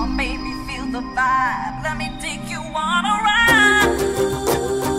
on, baby, feel the vibe. Let me take you on a ride.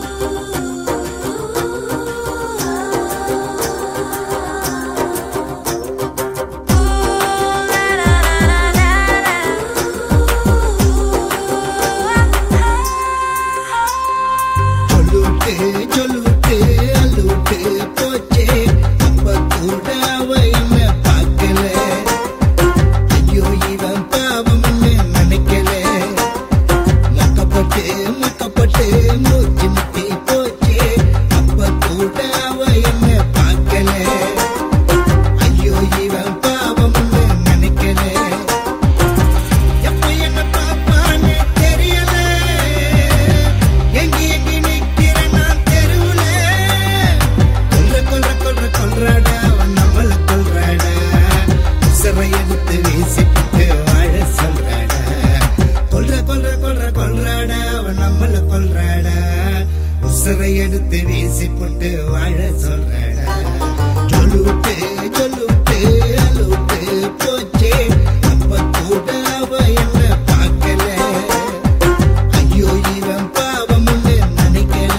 சொல்லுட்டு சொல்லுட்டு அல்லுட்டு போச்சே அப்ப கூட அவ என்ன பார்க்கல ஐயோ இவன் பாவம்னு நினைக்கல மக்கப்பட்டு மக்கப்பட்டு மூச்சு முட்டி போச்சே அப்ப கூட அவ என்ன பார்க்கல ஐயோ இவன் பாவம்னு நினைக்கல எப்ப என்ன பாப்பான்னு தெரியல எங்கி எங்கி நிக்கிறேன் நான் தெருவுல கொல்ற கொல்ற கொல்ற கொல்றாடா அவன் நம்மள கொல்றாடா உசரை எடுத்து வீசிட்டு வாழ சொல்றாடா கொல்ற கொல்ற கொல்ற கொல்றாடா அவன் நம்மள கொல்றாடா உசரை எடுத்து வீசி போட்டு வாழ சொல்றாடா சொல்லுட்டு சொல்லுட்டு அலுட்டு போச்சே அப்ப கூட அவ என்ன பார்க்கல ஐயோ இவன் பாவம்னு நினைக்கல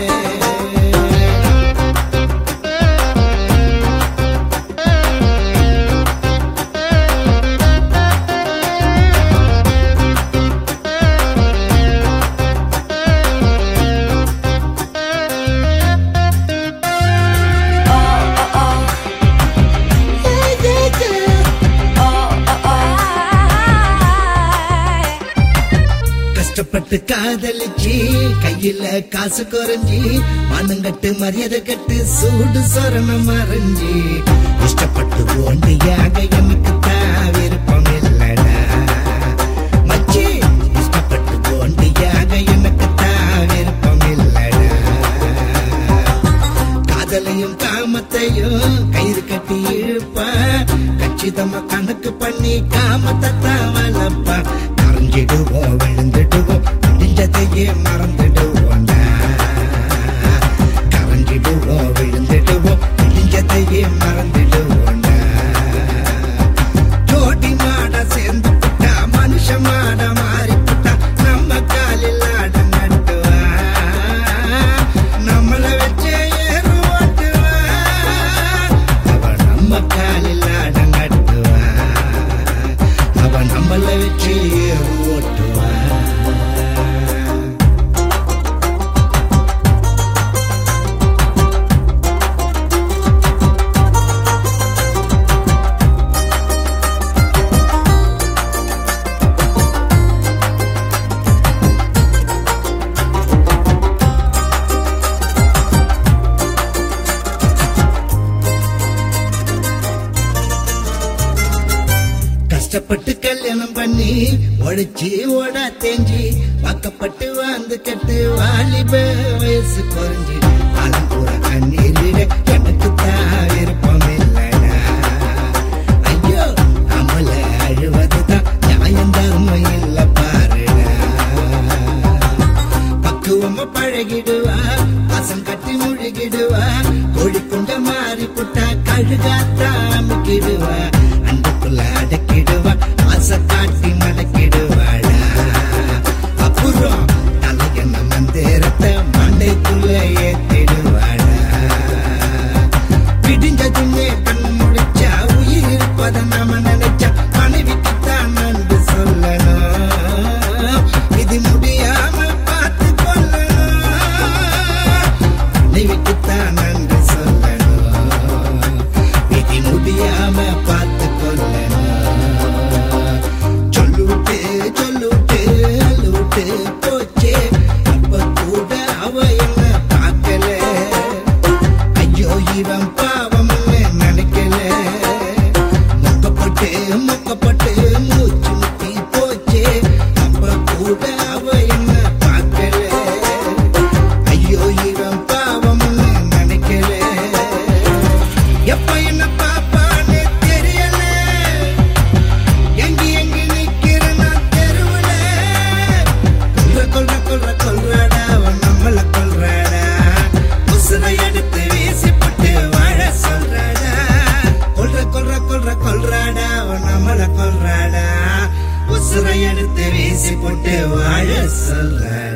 கஷ்டப்பட்டு காதலிச்சு கையில காசு குறைஞ்சி மனங்கட்டு மரியாதை கட்டு சூடு சொரணம் மறைஞ்சி இஷ்டப்பட்டு ஓண்டியாக எனக்கு தான் விருப்பம் இல்லடா மச்சி இஷ்டப்பட்டு ஓண்டியாக எனக்கு தான் விருப்பம் இல்லடா காதலையும் காமத்தையும் கயிறு கட்டி இழுப்பா கச்சிதமா கணக்கு பண்ணி காமத்தை தான் வளர்ப்பா கரைஞ்சிடுவோம் விழுந்துடுவோம் முடிஞ்சதையே மறந்துடுவோம்டா கரைஞ்சிடுவோம் விழுந்துடுவோம் முடிஞ்சதையே மறந்துடுவோம்டா ஜோடி மாட சேர்ந்து புட்டா மனுஷ மாட மாறி புட்டா நம்ம காலில் ஆடம் நட்டுவா நம்மள வச்சே ஏறு ஓட்டுவா அவ நம்ம காலில் ஆடம் நட்டுவா அவ நம்மள வச்சு ஏறு ஓட்டுவா கஷ்டப்பட்டு கல்யாணம் பண்ணி உழைச்சி ஓடா தேஞ்சி வாக்கப்பட்டு வாழ்ந்து கட்டு வாலிப வயசு குறைஞ்சி காலம் பூரா கண்ணீர் விட எனக்கு தான் விருப்பம் இல்லடா ஐயோ நம்மள அழுவதுதான் நியாயம் தர்மம் இல்ல பாருடா பக்குவமா பழகிடுவா பாசம் கட்டி முழுகிடுவா கோழி குண்ட மாறி புட்டா கழுகாத்தா அமுக்கிடுவா அன்புக்குள்ள அடக்கிடுவா ஆசை காட்டி மடக்கிடுவாடா அப்புறம் தலையன மந்திரத்தை மண்டைக்குள்ள ஏத்திடுவாடா விடிஞ்சதுமே கண் முடிச்சா உயிர் இருப்பத நாம நினைச்சா மனைவிக்குத்தான் நன்றி சொல்லணும் இது முடியாம பார்த்து கொள்ளணும் மனைவிக்குத்தான் நன்றி சொல்லணும் இது முடியாம பார்த்து கொள்ளணும் சொல்லுட்டு சொல்லுட்டு அலுட்டு போச்சே அப்ப கூட அவ என்ன பார்க்கல ஐயோ இவன் பாவம்னு நினைக்கல மொக்கப்பட்டு மொக்கப்பட்டு மூச்சு முட்டி போச்சே அப்ப கூட அவ என்ன பார்க்கல ஐயோ இவன் பாவம்னு நினைக்கல எப்ப என்ன பாப்பான்னு தெரியல எங்கி எங்கி நிக்கிறேன் நான் தெருவுல கொல்ற கொல்ற கொல்ற கொல்றாடா அவன் நம்மள கொல்றாடா உசுரை எடுத்து வீசி போட்டு வாழ சொல்றாடா கொல்ற கொல்ற கொல்ற கொல்றாடா அவன் நம்மள கொல்றாடா உசுரை உசுரை எடுத்து வீசி போட்டு வாழ சொல்றடா